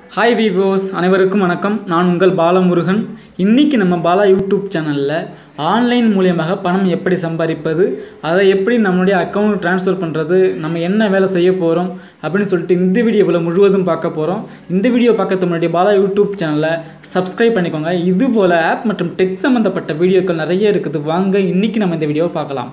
hi விவோஸ் அனைவருக்கும் வணக்கம் நான் உங்கள் பாலமுருகன் இன்றைக்கி நம்ம பாலா யூடியூப் சேனலில் ஆன்லைன் மூலியமாக பணம் எப்படி சம்பாதிப்பது அதை எப்படி நம்மளுடைய அக்கௌண்ட் ட்ரான்ஸ்ஃபர் பண்ணுறது நம்ம என்ன வேலை செய்ய போகிறோம் அப்படின்னு சொல்லிட்டு இந்த வீடியோவில் முழுவதும் பார்க்க போகிறோம் இந்த வீடியோ பார்க்கறதுக்கு முன்னாடி பாலா யூடியூப் சேனலை சப்ஸ்கிரைப் பண்ணிக்கோங்க இது போல் ஆப் மற்றும் டெக் சம்மந்தப்பட்ட வீடியோக்கள் நிறைய இருக்குது வாங்க இன்றைக்கி நம்ம இந்த வீடியோவை பார்க்கலாம்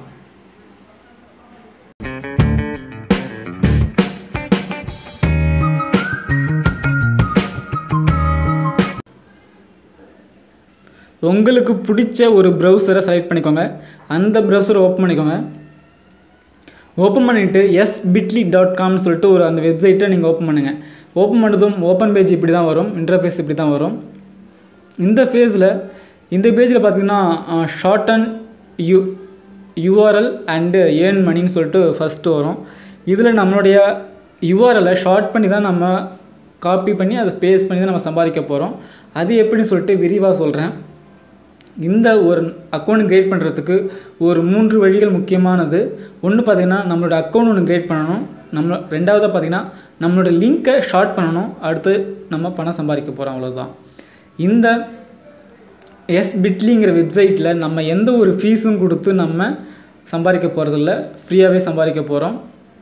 உங்களுக்கு பிடிச்ச ஒரு ப்ரௌசரை செலக்ட் பண்ணிக்கோங்க அந்த ப்ரௌசரை ஓப்பன் பண்ணிக்கோங்க ஓப்பன் பண்ணிவிட்டு எஸ் பிட்லி டாட் காம்னு சொல்லிட்டு ஒரு அந்த வெப்சைட்டை நீங்கள் ஓப்பன் பண்ணுங்கள் ஓப்பன் பண்ணதும் ஓப்பன் பேஜ் இப்படி தான் வரும் இன்டர்ஃபேஸ் இப்படி தான் வரும் இந்த ஃபேஸில் இந்த பேஜில் பார்த்தீங்கன்னா short and you URL and earn மணின்னு சொல்லிட்டு ஃபஸ்ட்டு வரும் இதில் நம்மளுடைய யூஆர்எலை ஷார்ட் பண்ணி தான் நம்ம காப்பி பண்ணி அதை பேஸ்ட் பண்ணி தான் நம்ம சம்பாதிக்க போகிறோம் அது எப்படின்னு சொல்லிட்டு விரிவாக சொல்கிறேன் இந்த ஒரு அக்கௌண்ட் கிரியேட் பண்ணுறதுக்கு ஒரு மூன்று வழிகள் முக்கியமானது ஒன்று பார்த்திங்கன்னா நம்மளோட அக்கௌண்ட் ஒன்று கிரியேட் பண்ணணும் நம்ம ரெண்டாவதாக பார்த்திங்கன்னா நம்மளோட லிங்க்கை ஷார்ட் பண்ணணும் அடுத்து நம்ம பணம் சம்பாதிக்க போகிறோம் அவ்வளோதான் இந்த எஸ் பிட்லிங்கிற வெப்சைட்டில் நம்ம எந்த ஒரு ஃபீஸும் கொடுத்து நம்ம சம்பாதிக்க போகிறதில்ல ஃப்ரீயாகவே சம்பாதிக்க போகிறோம்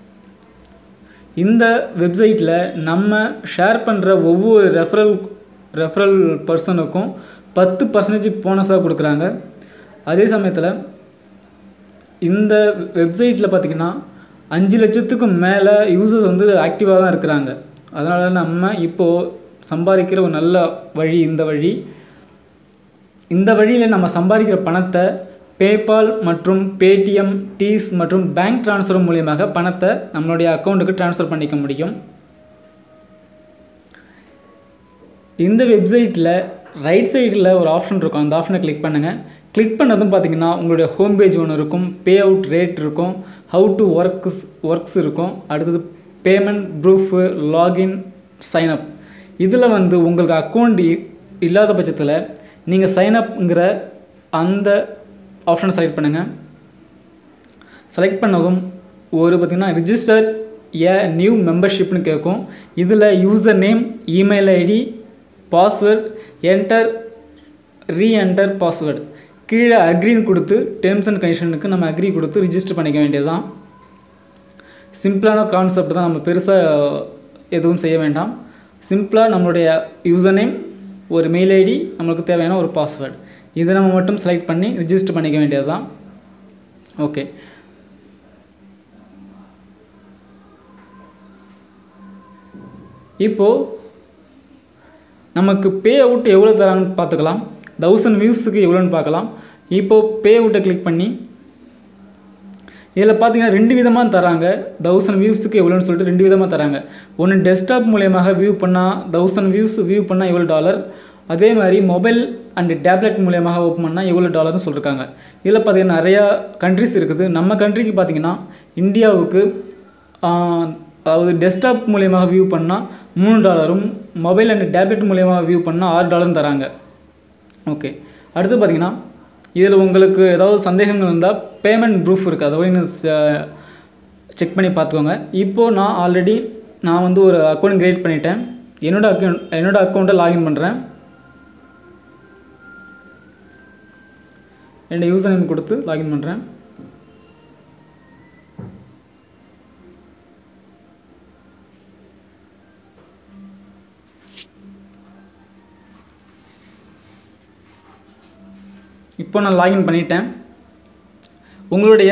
இந்த வெப்சைட்டில் நம்ம ஷேர் பண்ணுற ஒவ்வொரு ரெஃபரல் ரெஃபரல் பர்சனுக்கும் பத்து பர்சன்டேஜ் போனஸாக கொடுக்குறாங்க அதே சமயத்தில் இந்த வெப்சைட்டில் பார்த்திங்கன்னா அஞ்சு லட்சத்துக்கும் மேலே யூசர்ஸ் வந்து ஆக்டிவாக தான் இருக்கிறாங்க அதனால் நம்ம இப்போது சம்பாதிக்கிற ஒரு நல்ல வழி இந்த வழி இந்த வழியில் நம்ம சம்பாதிக்கிற பணத்தை பேபால் மற்றும் பேடிஎம் டீஸ் மற்றும் பேங்க் ட்ரான்ஸ்ஃபர் மூலியமாக பணத்தை நம்மளுடைய அக்கௌண்ட்டுக்கு ட்ரான்ஸ்ஃபர் பண்ணிக்க முடியும் இந்த வெப்சைட்டில் ரைட் சைடில் ஒரு ஆப்ஷன் இருக்கும் அந்த ஆப்ஷனை கிளிக் பண்ணுங்கள் கிளிக் பண்ணதும் பார்த்தீங்கன்னா உங்களுடைய ஹோம் பேஜ் ஒன்று இருக்கும் பே அவுட் ரேட் இருக்கும் ஹவு டு ஒர்க்ஸ் ஒர்க்ஸ் இருக்கும் அடுத்தது பேமெண்ட் ப்ரூஃபு லாகின் சைனப் இதில் வந்து உங்களுக்கு அக்கௌண்ட் இல்லாத பட்சத்தில் நீங்கள் சைனப்ங்கிற அந்த ஆப்ஷனை செலக்ட் பண்ணுங்கள் செலக்ட் பண்ணதும் ஒரு பார்த்திங்கன்னா ரிஜிஸ்டர் ஏ நியூ மெம்பர்ஷிப்னு கேட்கும் இதில் user name email ID password enter reenter password கீழே அக்ரின்னு கொடுத்து டேர்ம்ஸ் அண்ட் கண்டிஷனுக்கு நம்ம அக்ரி கொடுத்து ரிஜிஸ்டர் பண்ணிக்க வேண்டியது தான் சிம்பிளான கான்செப்ட் தான் நம்ம பெருசாக எதுவும் செய்ய வேண்டாம் சிம்பிளாக நம்மளுடைய யூசர் நேம் ஒரு மெயில் ஐடி நம்மளுக்கு தேவையான ஒரு பாஸ்வேர்டு இதை நம்ம மட்டும் செலக்ட் பண்ணி ரிஜிஸ்டர் பண்ணிக்க வேண்டியது தான் ஓகே இப்போது நமக்கு பே அவுட் எவ்வளோ தராங்கன்னு பார்த்துக்கலாம் தௌசண்ட் வியூஸுக்கு எவ்வளோன்னு பார்க்கலாம் இப்போது பே அவுட்டை கிளிக் பண்ணி இதில் பார்த்தீங்கன்னா ரெண்டு விதமாக தராங்க தௌசண்ட் வியூஸுக்கு எவ்வளோன்னு சொல்லிட்டு ரெண்டு விதமாக தராங்க ஒன்று டெஸ்க்டாப் மூலியமாக வியூ பண்ணால் தௌசண்ட் வியூஸ் வியூ பண்ணால் எவ்வளோ டாலர் அதே மாதிரி மொபைல் அண்டு டேப்லெட் மூலியமாக ஓப்பன் பண்ணால் எவ்வளோ டாலர்னு சொல்லியிருக்காங்க இதில் பார்த்தீங்கன்னா நிறையா கண்ட்ரிஸ் இருக்குது நம்ம கண்ட்ரிக்கு பார்த்திங்கன்னா இந்தியாவுக்கு அதாவது டெஸ்க்டாப் மூலியமாக வியூ பண்ணால் மூணு டாலரும் மொபைல் அண்ட் டேப்லெட் மூலியமாக வியூ பண்ணால் ஆறு டாலரும் தராங்க ஓகே அடுத்து பார்த்திங்கன்னா இதில் உங்களுக்கு ஏதாவது சந்தேகங்கள் இருந்தால் பேமெண்ட் ப்ரூஃப் இருக்குது அதை நீங்கள் செக் பண்ணி பார்த்துக்கோங்க இப்போது நான் ஆல்ரெடி நான் வந்து ஒரு அக்கௌண்ட் க்ரியேட் பண்ணிட்டேன் என்னோடய அக்கௌண்ட் என்னோடய அக்கௌண்ட்டை லாகின் பண்ணுறேன் என்னோடய யூசர் நேம் கொடுத்து லாகின் பண்ணுறேன் இப்போ நான் லாகின் பண்ணிட்டேன் உங்களுடைய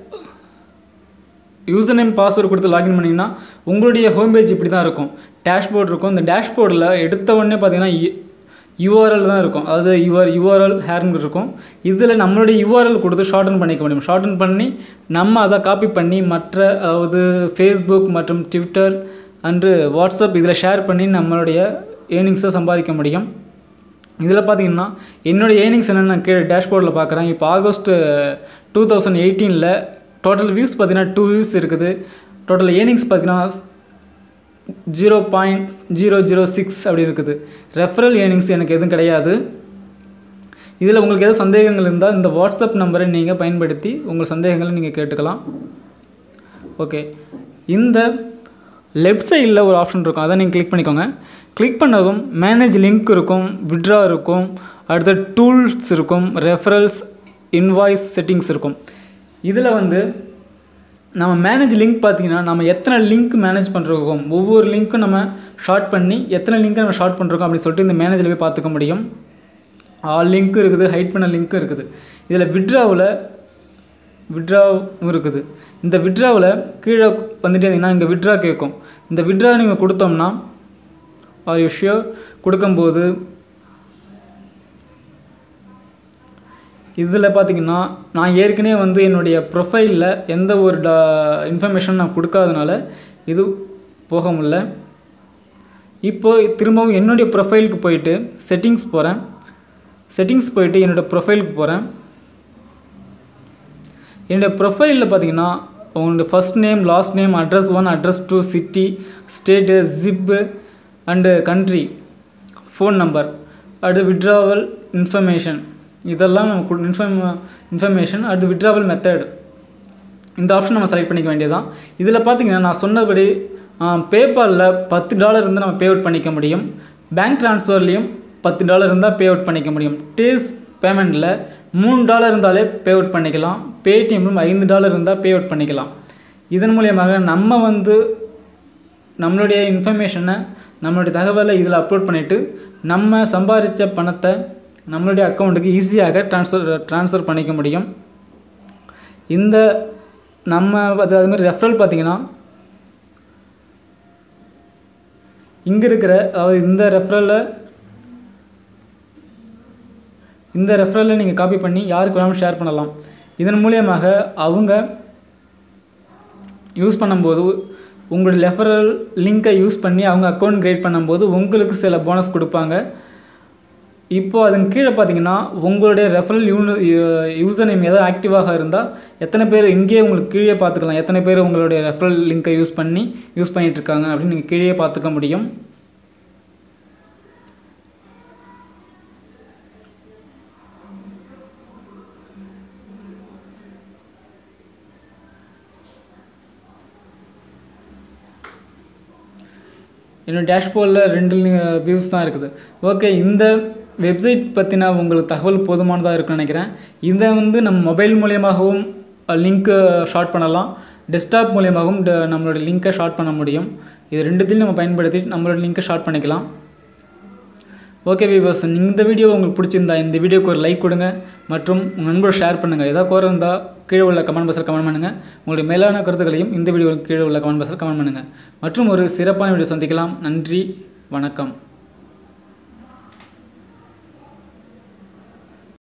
யூசர் நேம் பாஸ்வேர்டு கொடுத்து லாகின் பண்ணிங்கன்னா உங்களுடைய ஹோம் பேஜ் இப்படி தான் இருக்கும் டேஷ்போர்ட் இருக்கும் இந்த டேஷ்போர்டில் எடுத்த உடனே பார்த்தீங்கன்னா யூஆர்எல் தான் இருக்கும் அதாவது யுவர் யூஆர்எல் ஹேர்னு இருக்கும் இதில் நம்மளுடைய யூஆர்எல் கொடுத்து ஷார்டன் பண்ணிக்க முடியும் ஷார்டன் பண்ணி நம்ம அதை காப்பி பண்ணி மற்ற அதாவது ஃபேஸ்புக் மற்றும் ட்விட்டர் அன்று வாட்ஸ்அப் இதில் ஷேர் பண்ணி நம்மளுடைய ஏர்னிங்ஸை சம்பாதிக்க முடியும் இதில் பார்த்தீங்கன்னா என்னோடய ஏர்னிங்ஸ் என்னென்னு கீழே டேஷ்போர்டில் பார்க்குறேன் இப்போ ஆகஸ்ட் டூ தௌசண்ட் எயிட்டீனில் டோட்டல் வியூஸ் பார்த்தீங்கன்னா டூ வியூஸ் இருக்குது டோட்டல் ஏர்னிங்ஸ் பார்த்தீங்கன்னா zero point zero zero six அப்படி இருக்குது ரெஃபரல் ஏர்னிங்ஸ் எனக்கு எதுவும் கிடையாது இதில் உங்களுக்கு எதாவது சந்தேகங்கள் இருந்தால் இந்த வாட்ஸ்அப் நம்பரை நீங்கள் பயன்படுத்தி உங்கள் சந்தேகங்களை நீங்கள் கேட்டுக்கலாம் ஓகே இந்த லெஃப்ட் சைடில் ஒரு ஆப்ஷன் இருக்கும் அதை நீங்கள் கிளிக் பண்ணிக்கோங்க கிளிக் பண்ணதும் மேனேஜ் லிங்க் இருக்கும் விட்ரா இருக்கும் அடுத்து டூல்ஸ் இருக்கும் ரெஃபரல்ஸ் இன்வாய்ஸ் செட்டிங்ஸ் இருக்கும் இதில் வந்து நம்ம மேனேஜ் லிங்க் பார்த்தீங்கன்னா நம்ம எத்தனை லிங்க் மேனேஜ் பண்ணுறோம் ஒவ்வொரு லிங்க்கும் நம்ம ஷார்ட் பண்ணி எத்தனை லிங்க்கை நம்ம ஷார்ட் பண்ணுறோம் அப்படின்னு சொல்லிட்டு இந்த மேனேஜில் போய் பார்த்துக்க முடியும் ஆல் லிங்க்கும் இருக்குது ஹைட் பண்ண லிங்க்கும் இருக்குது இதில் விட்ராவில் விட்ராவும் இருக்குது இந்த விட்ராவில் கீழே வந்துட்டே இருந்தீங்கன்னா இங்கே விட்ரா கேட்கும் இந்த விட்ரா நீங்கள் கொடுத்தோம்னா ஆர் யூ ஷியோர் கொடுக்கும்போது இதில் பார்த்தீங்கன்னா நான் ஏற்கனவே வந்து என்னுடைய ப்ரொஃபைலில் எந்த ஒரு டா இன்ஃபர்மேஷன் நான் கொடுக்காதனால இது போக முடில இப்போ திரும்பவும் என்னுடைய ப்ரொஃபைலுக்கு போயிட்டு செட்டிங்ஸ் போகிறேன் செட்டிங்ஸ் போயிட்டு என்னோடய ப்ரொஃபைலுக்கு போகிறேன் என்னுடைய ப்ரொஃபைலில் பார்த்தீங்கன்னா உங்களுடைய first name last name address one address two city state zip and country phone number அடுத்து விட்ராவல் இன்ஃபர்மேஷன் இதெல்லாம் நம்ம இன்ஃபர்ம் இன்ஃபர்மேஷன் அடுத்து விட்ராவல் மெத்தட் இந்த ஆப்ஷன் நம்ம செலக்ட் பண்ணிக்க வேண்டியதான் இதில் பார்த்தீங்கன்னா நான் சொன்னபடி பேபாலில் பத்து டாலர் இருந்தால் நம்ம பே அவுட் பண்ணிக்க முடியும் பேங்க் ட்ரான்ஸ்ஃபர்லேயும் பத்து டாலர் இருந்தால் பே அவுட் பண்ணிக்க முடியும் டேஸ் பேமெண்ட்டில் மூணு டாலர் இருந்தாலே பே அவுட் பண்ணிக்கலாம் பேடிஎம்லும் ஐந்து டாலர் இருந்தால் பே அவுட் பண்ணிக்கலாம் இதன் மூலியமாக நம்ம வந்து நம்மளுடைய இன்ஃபர்மேஷனை நம்மளுடைய தகவலை இதில் அப்லோட் பண்ணிவிட்டு நம்ம சம்பாதிச்ச பணத்தை நம்மளுடைய அக்கௌண்ட்டுக்கு ஈஸியாக ட்ரான்ஸ்ஃபர் ட்ரான்ஸ்ஃபர் பண்ணிக்க முடியும் இந்த நம்ம அது அதுமாதிரி ரெஃபரல் பார்த்தீங்கன்னா இங்கே இருக்கிற அதாவது இந்த ரெஃபரலில் இந்த ரெஃபரலில் நீங்கள் காப்பி பண்ணி யாருக்கு வேணாலும் ஷேர் பண்ணலாம் இதன் மூலியமாக அவங்க யூஸ் பண்ணும்போது உங்களுடைய ரெஃபரல் லிங்க்கை யூஸ் பண்ணி அவங்க அக்கௌண்ட் கிரியேட் பண்ணும்போது உங்களுக்கு சில போனஸ் கொடுப்பாங்க இப்போது அதன் கீழே பார்த்தீங்கன்னா உங்களுடைய ரெஃபரல் யூன யூசர் நேம் ஏதாவது ஆக்டிவாக இருந்தால் எத்தனை பேர் இங்கேயே உங்களுக்கு கீழே பார்த்துக்கலாம் எத்தனை பேர் உங்களுடைய ரெஃபரல் லிங்க்கை யூஸ் பண்ணி யூஸ் பண்ணிகிட்டு இருக்காங்க அப்படின்னு நீங்கள் கீழே பார்த்துக்க முடியும் என்னோட டேஷ்போர்டில் ரெண்டு வியூஸ் தான் இருக்குது ஓகே இந்த வெப்சைட் பற்றின உங்களுக்கு தகவல் போதுமானதாக இருக்குன்னு நினைக்கிறேன் இதை வந்து நம்ம மொபைல் மூலியமாகவும் லிங்க்கு ஷார்ட் பண்ணலாம் டெஸ்க்டாப் மூலியமாகவும் ட- நம்மளோட லிங்க்கை ஷார்ட் பண்ண முடியும் இது ரெண்டுத்தையும் நம்ம பயன்படுத்தி நம்மளோட லிங்க்கை ஷார்ட் பண்ணிக்கலாம் ஓகே வியூவர்ஸ் இந்த வீடியோ உங்களுக்கு பிடிச்சிருந்தா இந்த வீடியோக்கு ஒரு லைக் கொடுங்க மற்றும் உங்கள் நண்பர் ஷேர் பண்ணுங்கள் ஏதாவது குறை இருந்தால் கீழே உள்ள கமெண்ட் பாக்ஸில் கமெண்ட் பண்ணுங்கள் உங்களுடைய மேலான கருத்துக்களையும் இந்த வீடியோ கீழே உள்ள கமெண்ட் பாக்ஸில் கமெண்ட் பண்ணுங்கள் மற்றும் ஒரு சிறப்பான வீடியோ சந்திக்கலாம் நன்றி வணக்கம்